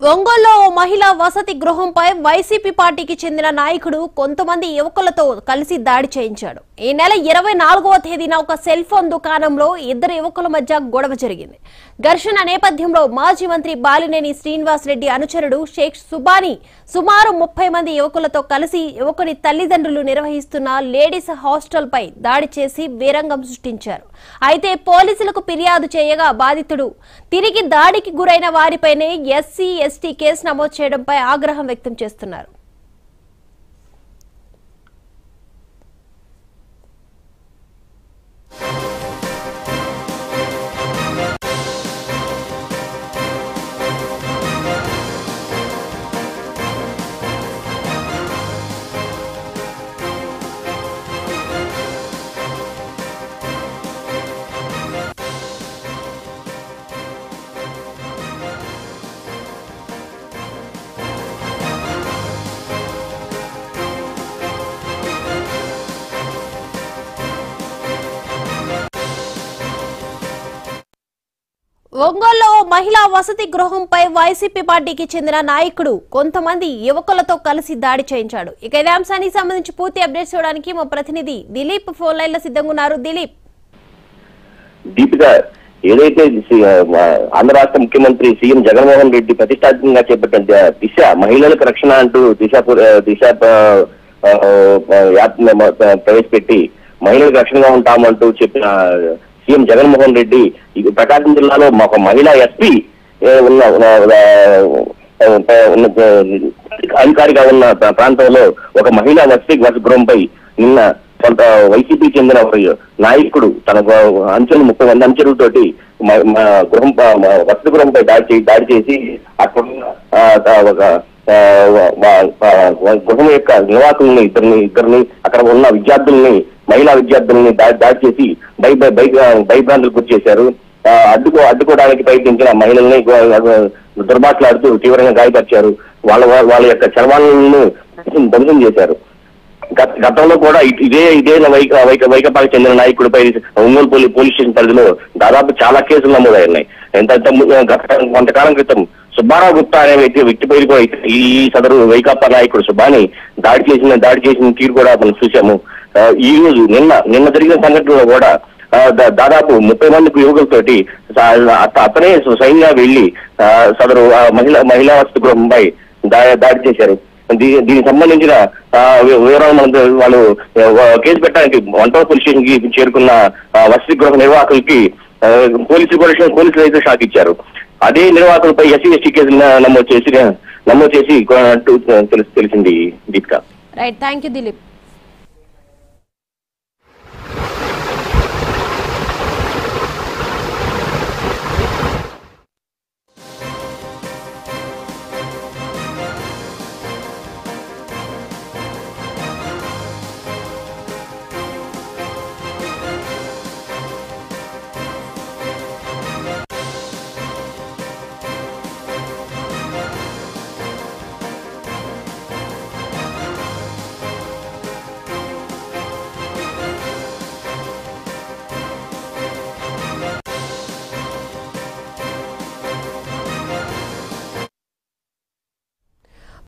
ఒంగోలులో ఓ మహిళా వసతి గృహంపై వైసీపీ పార్టీకి చెందిన నాయకుడు కొంతమంది యువకులతో కలిసి దాడి చేయించాడు ఈ నెల ఇరవై నాలుగవ తేదీన ఒక సెల్ ఫోన్ దుకాణంలో ఇద్దరు యువకుల మధ్య గొడవ జరిగింది ఘర్షణ నేపథ్యంలో మాజీ మంత్రి బాలినేని శ్రీనివాస్ రెడ్డి అనుచరుడు షేక్ సుబాని సుమారు ముప్పై మంది యువకులతో కలిసి యువకుని తల్లిదండ్రులు నిర్వహిస్తున్న లేడీస్ హాస్టల్ పై దాడి చేసి వీరంగం సృష్టించారు అయితే పోలీసులకు ఫిర్యాదు చేయగా బాధితుడు తిరిగి దాడికి గురైన వారిపైనే ఎస్సీ ఎస్టీ కేసు నమోదు చేయడంపై ఆగ్రహం వ్యక్తం చేస్తున్నారు ఒంగోలులో ఓ మహిళా వసతి గృహంపై వైసీపీ పార్టీకి చెందిన నాయకుడు కొంతమంది యువకులతో కలిసి దాడి చేయించాడు ఇక ఇదే అంశానికి సంబంధించి పూర్తి అప్డేట్స్ చూడడానికి మా ప్రతినిధి దిలీప్ ఫోన్ లైన్ లో సిద్ధంగా ఉన్నారు దిలీప్ దీపిక ఏదైతే సి- ఆ, ఆంధ్ర రాష్ట్ర ముఖ్యమంత్రి సీఎం జగన్మోహన్ రెడ్డి ప్రతిష్టాత్మకంగా చేపట్టిన ద- దిశ మహిళలకు రక్షణ అంటూ దిశ పు- ఆ, దిశ ఆ, ఆ, ఆ, యాప్ మ- మ- ప్రవేశపెట్టి మహిళలకు రక్షణగా ఉంటామంటూ చెప్పిన సీఎం జగన్మోహన్ రెడ్డి ఈ ప్రకాశం జిల్లాలో ఒక మహిళా ఎస్పీ ఉన్న ఉన్న- ఉన్న- ఉన్న అధికారిగా ఉన్న ప్ర- ప్రాంతంలో ఒక మహిళా వసతి గృహంపై నిన్న కొంత వైసీపీ చెందిన ఒక నాయకుడు తన గ- అంచెలు ముప్పై మంది అంచెలతోటి మ- మ- గృహం ప- మ- వసతి గృహంపై దాడి చేసి దాడి చేసి అక్కడ ఉన్న, ఆ, ఆ, ఒక ఆ, వ- వ- వ- గృహం యొక్క నివాసుల్ని ఇద్దరిని ఇద్దరిని అక్కడ ఉన్న విద్యార్థుల్ని మహిళా విద్యార్థుల్ని దాడి దాడి చేసి బై బై బైక్ భయభ్రాంతులకు గురి చేశారు ఆ, అడ్డుకో అడ్డుకోవడానికి ప్రయత్నించిన మహిళల్ని గు- దుర్భాషలాడుతూ తీవ్రంగా గాయపరిచారు వాళ్ళ వాళ్ళ యొక్క చర్మాలను ధ్వంసం చేశారు గత- గతంలో కూడా ఇ- ఇదే ఇదే వైక వైక వైకపాకి చెందిన నాయకుడిపై ఒంగోలు పోలీ పోలీస్ స్టేషన్ పరిధిలో దాదాపు చాలా కేసులు నమోదయ్యాయి ఎంత ఎంత ము- గత కొంతకాలం క్రితం సుబ్బారావు గుప్తా అనే వ్యక్తి వ్యక్తిపై కూడా ఈ ఈ సదరు వైకాపా నాయకుడు సుబ్బాని దాడి చేసిన దాడి చేసిన తీరు కూడా మనం చూసాము ఆ, ఈ రోజు నిన్న నిన్న జరిగిన సంఘటనలో కూడా ఆ, దా- దాదాపు ముప్పై మంది యువకులతోటి స- అత- అతనే స్వయంగా వెళ్లి ఆ, సదరు ఆ, మహిళా మహిళా వసతి గృహంపై దా- దాడి చేశారు దీ- దీనికి సంబంధించిన ఆ, వి- వివరాలు మనకు వాళ్ళు ఆ, కేసు పెట్టడానికి వంట పోలీస్ స్టేషన్ కి చేరుకున్న ఆ, వసతి గృహ నిర్వాహకులకి ఆ, పోలీసు కూడా పోలీసులు అయితే షాక్ ఇచ్చారు అదే నిర్వాహకులపై ఎస్సీ ఎస్టీ కేసులు న- నమోదు చేసి నమోదు చేసి కొ- అంటూ తెలుసు తెలిసింది Deepika right thank you Dilip